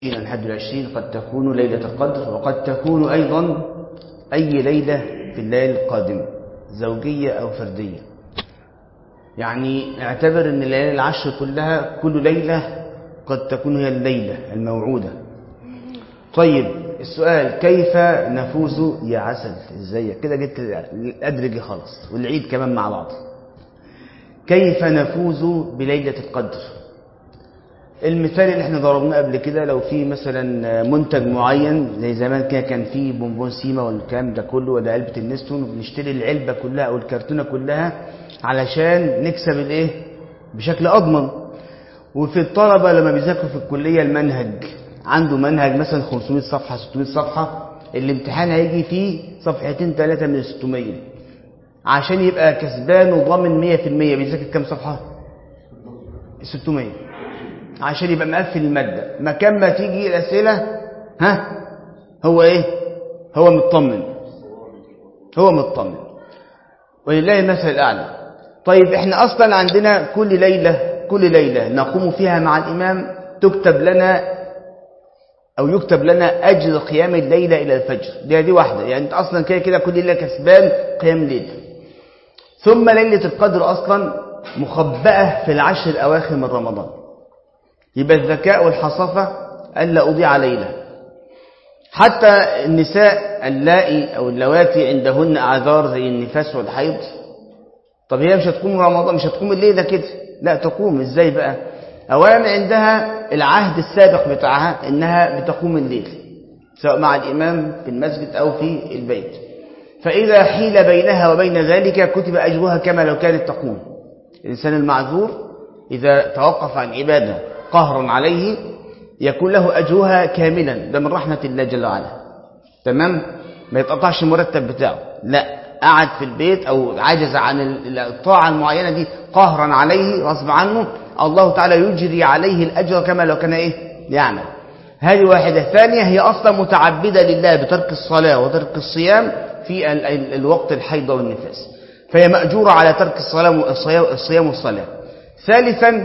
الحد العشرين قد تكون ليلة القدر وقد تكون أيضا أي ليلة في الليل القادمة زوجية أو فردية يعني اعتبر أن الليالي العشر كلها كل ليلة قد تكون هي الليلة الموعودة طيب السؤال كيف نفوز يا عسل ازيك كده جبت الأدرجي خالص والعيد كمان مع بعض كيف نفوز بليلة القدر المثال اللي احنا ضربناه قبل كده لو في مثلا منتج معين زي زمان كده كان في بونبون سيما والكلام ده كله ولا علبه النستون بنشتري العلبه كلها او الكرتونه كلها علشان نكسب الايه بشكل اضمن وفي الطلبه لما بيذاكروا في الكليه المنهج عنده منهج مثلا 500 صفحه 600 صفحه الامتحان هيجي فيه صفحتين ثلاثه من 600 عشان يبقى كسبان وضامن 100% بيذاكر كام صفحه 600 عشان يبقى مقفل المادة مكان ما تيجي الأسئلة ها هو إيه هو مطمن هو مطمن ولله المثل الأعلى طيب إحنا أصلا عندنا كل ليلة كل ليلة نقوم فيها مع الإمام تكتب لنا أو يكتب لنا أجر قيام الليلة إلى الفجر دي دي واحدة يعني أنت أصلا كده كده كل ليلة كسبان قيام الليل ثم ليلة القدر أصلا مخبأة في العشر الأواخر من رمضان يبقى الذكاء والحصافة ألا أضيع ليلة حتى النساء اللائي أو اللواتي عندهن أعذار زي النفاس والحيض طب هي مش هتقوم رمضان مش هتقوم الليلة كده لا تقوم ازاي بقى أولا عندها العهد السابق بتاعها إنها بتقوم الليل سواء مع الإمام في المسجد أو في البيت فإذا حيل بينها وبين ذلك كتب أجرها كما لو كانت تقوم الإنسان المعذور إذا توقف عن عبادة قهرا عليه يكون له أجرها كاملا ده من رحمة الله جل وعلا تمام ما يتقطعش المرتب بتاعه لا قعد في البيت أو عجز عن الطاعة المعينة دي قهرا عليه غصب عنه الله تعالى يجري عليه الأجر كما لو كان إيه يعمل هذه واحدة ثانية هي أصلا متعبدة لله بترك الصلاة وترك الصيام في ال ال الوقت الحيض والنفاس فهي مأجورة على ترك الصلاة الصيام والصلاة ثالثا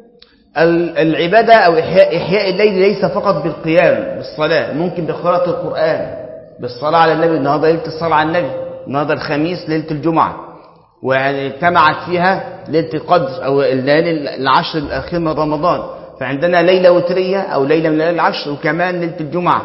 العبادة أو إحياء, إحياء الليل ليس فقط بالقيام بالصلاة ممكن بقراءة القرآن بالصلاة على النبي النهاردة ليلة الصلاة على النبي النهاردة الخميس ليلة الجمعة ويعني اجتمعت فيها ليلة القدر أو الليالي العشر الأخير من رمضان فعندنا ليلة وترية أو ليلة من الليالي العشر وكمان ليلة الجمعة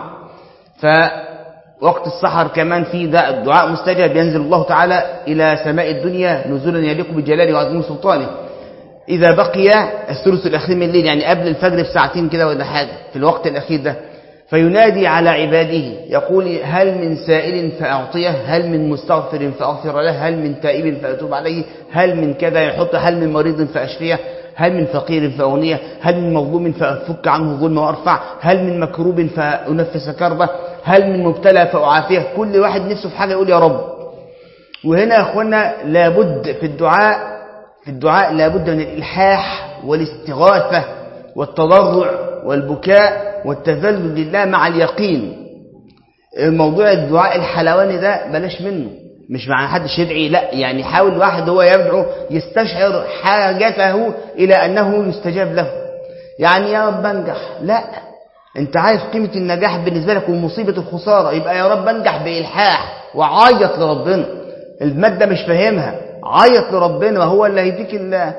فوقت السحر كمان في دعاء مستجاب ينزل الله تعالى إلى سماء الدنيا نزولا يليق بجلاله وعظيم سلطانه إذا بقي الثلث الأخير من الليل يعني قبل الفجر بساعتين كده ولا حاجة في الوقت الأخير ده فينادي على عباده يقول هل من سائل فأعطيه هل من مستغفر فأغفر له هل من تائب فأتوب عليه هل من كذا يحط هل من مريض فأشفيه هل من فقير فأغنيه هل من مظلوم فأفك عنه ظلم وأرفع هل من مكروب فأنفس كربه هل من مبتلى فأعافيه كل واحد نفسه في حاجة يقول يا رب وهنا يا أخوانا لابد في الدعاء في الدعاء لابد من الإلحاح والاستغاثة والتضرع والبكاء والتذلل لله مع اليقين الموضوع الدعاء الحلواني ده بلاش منه مش معنى حدش يدعي لا يعني حاول واحد هو يدعو يستشعر حاجته إلى أنه يستجاب له يعني يا رب انجح لا انت عارف قيمة النجاح بالنسبة لك ومصيبة الخسارة يبقى يا رب انجح بإلحاح وعيط لربنا المادة مش فاهمها عيط لربنا وهو اللي هيديك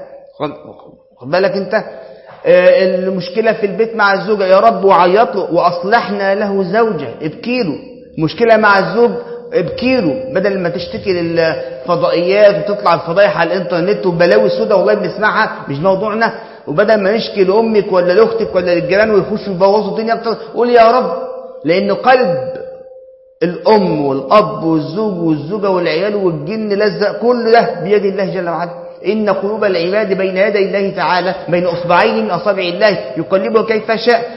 خد بالك انت المشكلة في البيت مع الزوجة يا رب وعيط له وأصلحنا له زوجة ابكي له مشكلة مع الزوج ابكي له بدل ما تشتكي للفضائيات وتطلع الفضايح على الانترنت وبلاوي سودة والله بنسمعها مش موضوعنا وبدل ما نشكي لأمك ولا لأختك ولا للجيران ويخشوا يبوظوا الدنيا أكتر قول يا رب لأن قلب الأم والأب والزوج والزوجة والعيال والجن لزق كل ده بيد الله جل وعلا إن قلوب العباد بين يدي الله تعالى بين أصبعين من أصابع الله يقلبه كيف شاء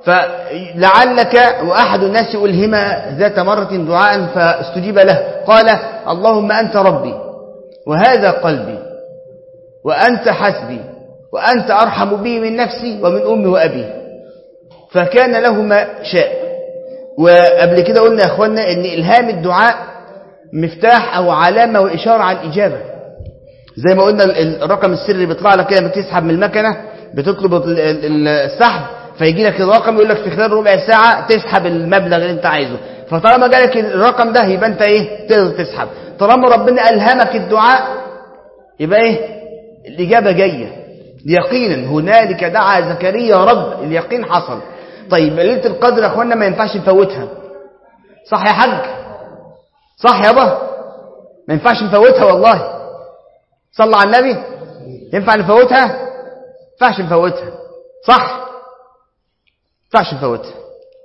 فلعلك وأحد الناس ألهم ذات مرة دعاء فاستجيب له قال اللهم أنت ربي وهذا قلبي وأنت حسبي وأنت أرحم بي من نفسي ومن أمي وأبي فكان له ما شاء وقبل كده قلنا يا أخوانا أن إلهام الدعاء مفتاح أو علامة وإشارة على الإجابة زي ما قلنا الرقم السري بيطلع لك كده لما تسحب من المكنة بتطلب السحب فيجي لك الرقم يقول لك في خلال ربع ساعة تسحب المبلغ اللي انت عايزه فطالما جالك الرقم ده يبقى انت ايه تقدر تسحب طالما ربنا ألهمك الدعاء يبقى ايه الإجابة جاية يقينا هنالك دعا زكريا رب اليقين حصل طيب ليلة القدر يا اخوانا ما ينفعش نفوتها صح يا حاج صح يابا ما ينفعش نفوتها والله صلى على النبي ينفع نفوتها ما ينفعش نفوتها صح ما ينفعش نفوتها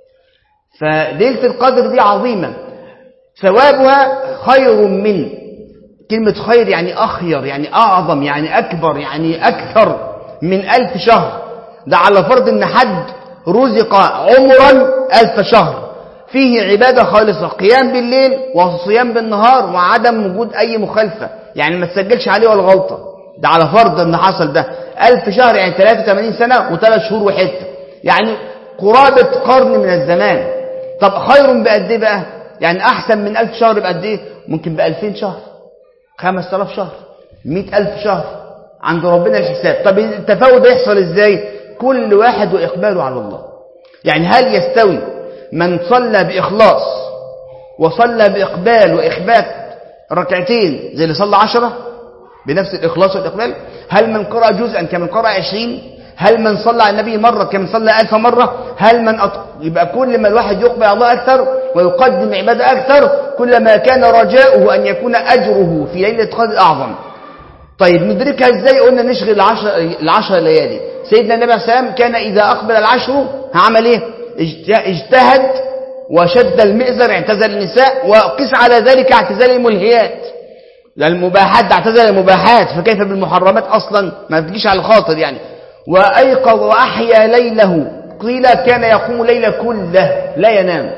فليلة القدر دي عظيمة ثوابها خير من كلمة خير يعني أخير يعني أعظم يعني أكبر يعني أكثر من ألف شهر ده على فرض أن حد رزق عمرا ألف شهر فيه عبادة خالصة قيام بالليل وصيام بالنهار وعدم وجود أي مخالفة يعني ما تسجلش عليه ولا غلطة ده على فرض أن حصل ده ألف شهر يعني 83 سنة وثلاث شهور وحتة يعني قرابة قرن من الزمان طب خير بقد ايه بقى يعني أحسن من ألف شهر بقد ايه ممكن بألفين شهر خمس آلاف شهر مئة ألف شهر عند ربنا الحساب طب التفاوت ده يحصل ازاي كل واحد وإقباله على الله يعني هل يستوي من صلى بإخلاص وصلى بإقبال وإخبات ركعتين زي اللي صلى عشرة بنفس الإخلاص والإقبال هل من قرأ جزءا كمن قرأ عشرين هل من صلى على النبي مرة كمن صلى ألف مرة هل من أط... يبقى كل ما الواحد يقبل على الله أكثر ويقدم عبادة أكثر كلما كان رجاؤه أن يكون أجره في ليلة قدر أعظم طيب ندركها ازاي قلنا نشغل العشر, العشر ليالي سيدنا النبي عليه السلام كان إذا أقبل العشر عمل إيه اجتهد وشد المئزر اعتزل النساء وقس على ذلك اعتزال الملهيات المباحات اعتزل المباحات فكيف بالمحرمات أصلا ما تجيش على الخاطر يعني وأيقظ وأحيا ليله قيل كان يقوم ليلة كله لا ينام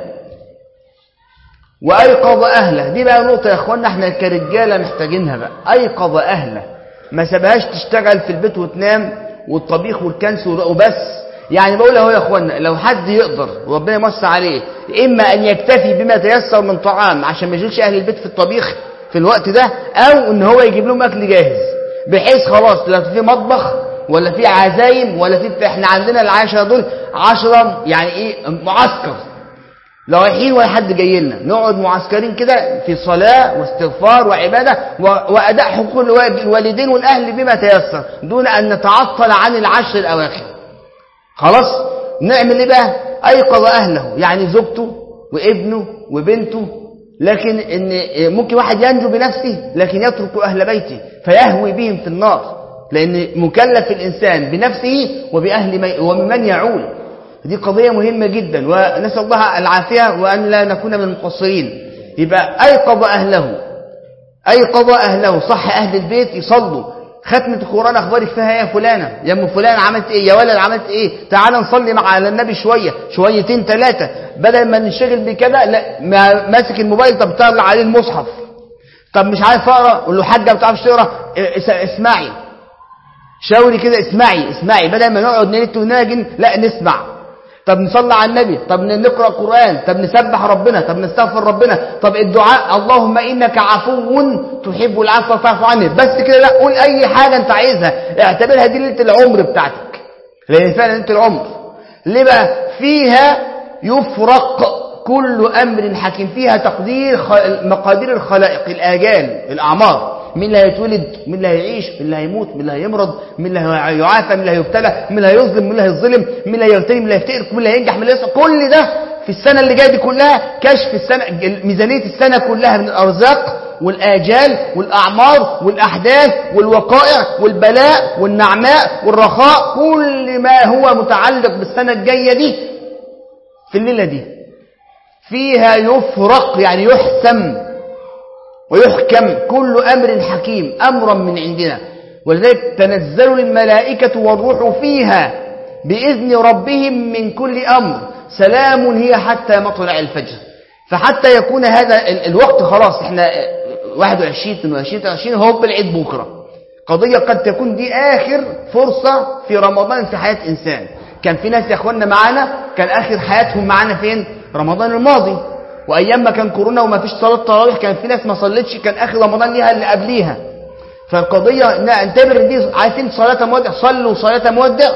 وأيقظ أهله دي بقى نقطة يا أخوانا احنا كرجالة محتاجينها بقى أيقظ أهله ما سابهاش تشتغل في البيت وتنام والطبيخ والكنس وبس يعني بقول اهو يا اخوانا لو حد يقدر وربنا يمس عليه اما ان يكتفي بما تيسر من طعام عشان ما يشيلش اهل البيت في الطبيخ في الوقت ده او ان هو يجيب لهم اكل جاهز بحيث خلاص لا في مطبخ ولا في عزايم ولا في احنا عندنا العشرة دول عشرة يعني ايه معسكر لو رايحين ولا حد جاي لنا نقعد معسكرين كده في صلاة واستغفار وعبادة وأداء حقوق الوالدين والأهل بما تيسر دون أن نتعطل عن العشر الأواخر خلاص نعمل ايه بقى أيقظ أهله يعني زوجته وابنه وبنته لكن إن ممكن واحد ينجو بنفسه لكن يترك أهل بيته فيهوي بهم في النار لأن مكلف الإنسان بنفسه وبأهل مي ومن يعول دي قضية مهمة جدا ونسأل الله العافية وأن لا نكون من المقصرين يبقى أيقظ أهله أيقظ أهله صح أهل البيت يصلوا ختمة القرآن أخبارك فيها يا فلانة يا أم فلان عملت إيه يا ولد عملت إيه تعال نصلي مع النبي شوية شويتين ثلاثة بدل ما ننشغل بكده لا ماسك الموبايل طب طلع عليه المصحف طب مش عارف اقرا قول له حاجه ما بتعرفش تقرا اسمعي شاوري كده اسمعي اسمعي بدل ما نقعد نلت وناجن لا نسمع طب نصلي على النبي طب نقرا قران طب نسبح ربنا طب نستغفر ربنا طب الدعاء اللهم انك عفو تحب العفو فاعف عني بس كده لا قول اي حاجه انت عايزها اعتبرها دي ليله العمر بتاعتك لان فعلا ليله العمر ليه بقى فيها يفرق كل امر حكيم فيها تقدير مقادير الخلائق الاجال الاعمار مين اللي هيتولد مين اللي هيعيش مين اللي هيموت مين اللي هيمرض مين اللي هيعافى مين اللي هيبتلى مين اللي هيظلم مين اللي هيظلم مين اللي هيغتني مين اللي هيفتقر مين اللي هينجح مين اللي هيسقط كل ده في السنة اللي جاية دي كلها كشف السنة ميزانية السنة كلها من الأرزاق والآجال والأعمار والأحداث والوقائع والبلاء والنعماء والرخاء كل ما هو متعلق بالسنة الجاية دي في الليلة دي فيها يفرق يعني يحسم ويحكم كل أمر حكيم أمرا من عندنا ولذلك تنزل الملائكة والروح فيها بإذن ربهم من كل أمر سلام هي حتى مطلع الفجر فحتى يكون هذا الوقت خلاص احنا 21 22 23 هو بالعيد بكرة قضية قد تكون دي آخر فرصة في رمضان في حياة إنسان كان في ناس يا أخوانا معانا كان آخر حياتهم معانا فين رمضان الماضي وايام ما كان كورونا وما فيش صلاه تراويح كان في ناس ما صلتش كان اخر رمضان ليها اللي قبليها فالقضيه نعتبر دي عارفين صلاه مودع صلوا صلاه مودع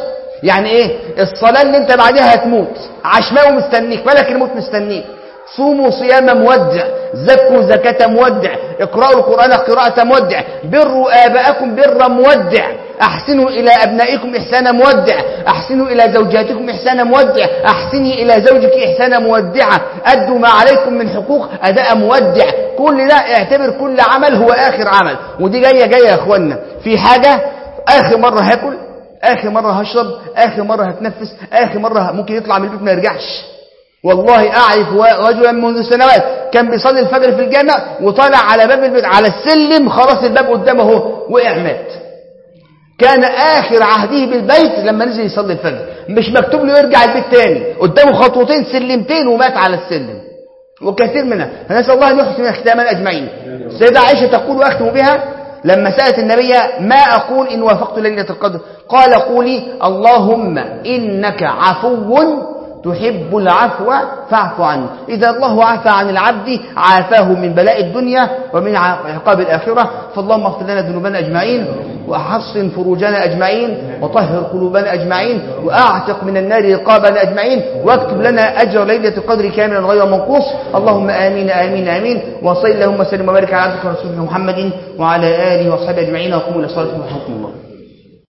يعني ايه الصلاة اللي انت بعدها هتموت عشماء ومستنيك ملك الموت مستنيك صوموا صيام مودع زكوا زكاة مودع اقرأوا القرآن قراءة مودع بروا آباءكم برا مودع أحسنوا إلى أبنائكم إحسانا مودع أحسنوا إلى زوجاتكم إحسانا مودع أحسني إلى زوجك إحسانا مودعة أدوا ما عليكم من حقوق أداء مودع كل ده اعتبر كل عمل هو آخر عمل ودي جاية جاية يا أخوانا في حاجة آخر مرة هاكل آخر مرة هشرب آخر مرة هتنفس آخر مرة ممكن يطلع من البيت ما يرجعش والله أعرف رجلا منذ سنوات كان بيصلي الفجر في الجامع وطالع على باب البيت على السلم خلاص الباب قدامه هو وقع مات كان آخر عهده بالبيت لما نزل يصلي الفجر مش مكتوب له يرجع البيت تاني قدامه خطوتين سلمتين ومات على السلم وكثير منها فنسأل الله أن يحسن ختامنا أجمعين السيدة عائشة تقول وأختم بها لما سألت النبي ما أقول إن وافقت ليلة القدر قال قولي اللهم إنك عفو تحب العفو فاعف عنه إذا الله عفى عن العبد عافاه من بلاء الدنيا ومن عقاب الآخرة فاللهم اغفر لنا ذنوبنا أجمعين وحصن فروجنا أجمعين وطهر قلوبنا أجمعين وأعتق من النار رقابنا أجمعين واكتب لنا أجر ليلة القدر كاملا غير منقوص اللهم آمين آمين آمين وصل اللهم وسلم وبارك على عبدك ورسولك محمد وعلى آله وصحبه أجمعين وقوموا إلى صلاة رحمكم الله